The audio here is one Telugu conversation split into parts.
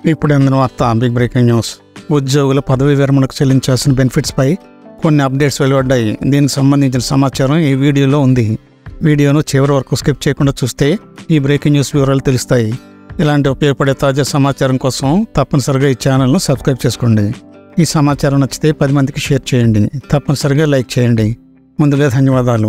ఇప్పుడు అందిన వార్త బిగ్ బ్రేకింగ్ న్యూస్ ఉద్యోగుల పదవి విరమణకు చెల్లించాల్సిన బెనిఫిట్స్పై కొన్ని అప్డేట్స్ వెలువడ్డాయి దీనికి సంబంధించిన సమాచారం ఈ వీడియోలో ఉంది వీడియోను చివరి వరకు స్కిప్ చేయకుండా చూస్తే ఈ బ్రేకింగ్ న్యూస్ వివరాలు తెలుస్తాయి ఇలాంటి ఉపయోగపడే తాజా సమాచారం కోసం తప్పనిసరిగా ఈ ఛానల్ను సబ్స్క్రైబ్ చేసుకోండి ఈ సమాచారం నచ్చితే పది మందికి షేర్ చేయండి తప్పనిసరిగా లైక్ చేయండి ముందుగా ధన్యవాదాలు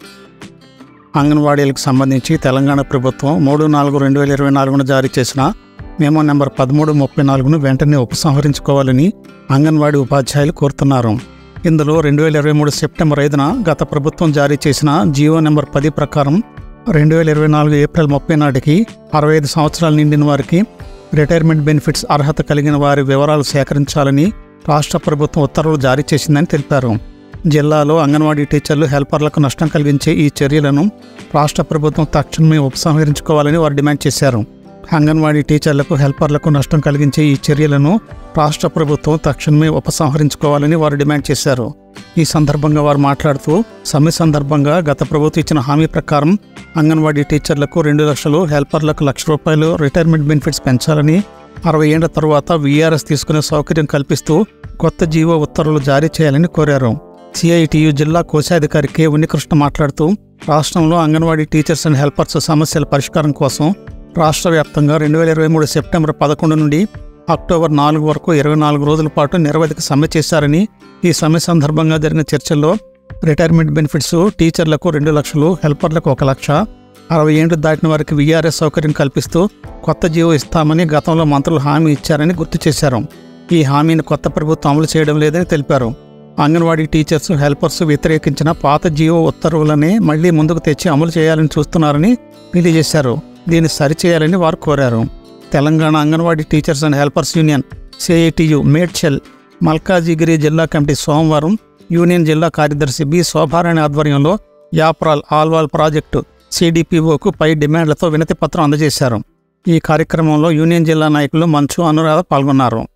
అంగన్వాడీలకు సంబంధించి తెలంగాణ ప్రభుత్వం మూడు నాలుగు రెండు వేల ఇరవై నాలుగున జారీ చేసిన మేమో నెంబర్ పదమూడు ముప్పై నాలుగును వెంటనే ఉపసంహరించుకోవాలని అంగన్వాడీ ఉపాధ్యాయులు కోరుతున్నారు ఇందులో రెండు వేల ఇరవై మూడు సెప్టెంబర్ ఐదున గత ప్రభుత్వం జారీ చేసిన జియో నెంబర్ పది ప్రకారం రెండు వేల ఇరవై నాలుగు ఏప్రిల్ ముప్పై నాటికి అరవై ఐదు సంవత్సరాలు నిండిన వారికి రిటైర్మెంట్ బెనిఫిట్స్ అర్హత కలిగిన వారి వివరాలు సేకరించాలని రాష్ట్ర ప్రభుత్వం ఉత్తర్వులు జారీ చేసిందని తెలిపారు జిల్లాలో అంగన్వాడీ టీచర్లు హెల్పర్లకు నష్టం కలిగించే ఈ చర్యలను రాష్ట్ర ప్రభుత్వం తక్షణమే ఉపసంహరించుకోవాలని వారు డిమాండ్ చేశారు అంగన్వాడీ టీచర్లకు హెల్పర్లకు నష్టం కలిగించే ఈ చర్యలను రాష్ట్ర ప్రభుత్వం తక్షణమే ఉపసంహరించుకోవాలని వారు డిమాండ్ చేశారు ఈ సందర్భంగా వారు మాట్లాడుతూ సమ్మె సందర్భంగా గత ప్రభుత్వం ఇచ్చిన హామీ ప్రకారం అంగన్వాడీ టీచర్లకు రెండు లక్షలు హెల్పర్లకు లక్ష రూపాయలు రిటైర్మెంట్ బెనిఫిట్స్ పెంచాలని అరవై ఏళ్ల తరువాత వీఆర్ఎస్ తీసుకునే సౌకర్యం కల్పిస్తూ కొత్త జీవో ఉత్తర్వులు జారీ చేయాలని కోరారు సిఐటియు జిల్లా కోశాధికారి కె ఉన్నికృష్ణ మాట్లాడుతూ రాష్ట్రంలో అంగన్వాడీ టీచర్స్ అండ్ హెల్పర్స్ సమస్యల పరిష్కారం కోసం రాష్ట్ర వ్యాప్తంగా రెండు వేల ఇరవై మూడు సెప్టెంబర్ పదకొండు నుండి అక్టోబర్ నాలుగు వరకు ఇరవై నాలుగు రోజుల పాటు నిరవధిక సమ్మె చేశారని ఈ సమ్మె సందర్భంగా జరిగిన చర్చల్లో రిటైర్మెంట్ బెనిఫిట్స్ టీచర్లకు రెండు లక్షలు హెల్పర్లకు ఒక లక్ష అరవై ఏళ్ళు దాటిన వారికి వీఆర్ఎస్ సౌకర్యం కల్పిస్తూ కొత్త జీవో ఇస్తామని గతంలో మంత్రులు హామీ ఇచ్చారని గుర్తు చేశారు ఈ హామీని కొత్త ప్రభుత్వం అమలు చేయడం లేదని తెలిపారు అంగన్వాడీ టీచర్స్ హెల్పర్స్ వ్యతిరేకించిన పాత జీవో ఉత్తర్వులనే మళ్లీ ముందుకు తెచ్చి అమలు చేయాలని చూస్తున్నారని తెలియజేశారు దీన్ని సరిచేయాలని వారు కోరారు Telangana anganwadi teachers and helpers union CITU Medchal Malkajgiri జిల్లా కమిటీ సోమవారం యూనియన్ జిల్లా కార్యదర్శి బి శోభారాణి ఆధ్వర్యంలో యాప్రాల్ ఆల్వాల్ ప్రాజెక్టు సిడిపిఓకు పై డిమాండ్లతో వినతి పత్రం అందజేశారు ఈ కార్యక్రమంలో యూనియన్ జిల్లా నాయకులు మంచు అనురాధ పాల్గొన్నారు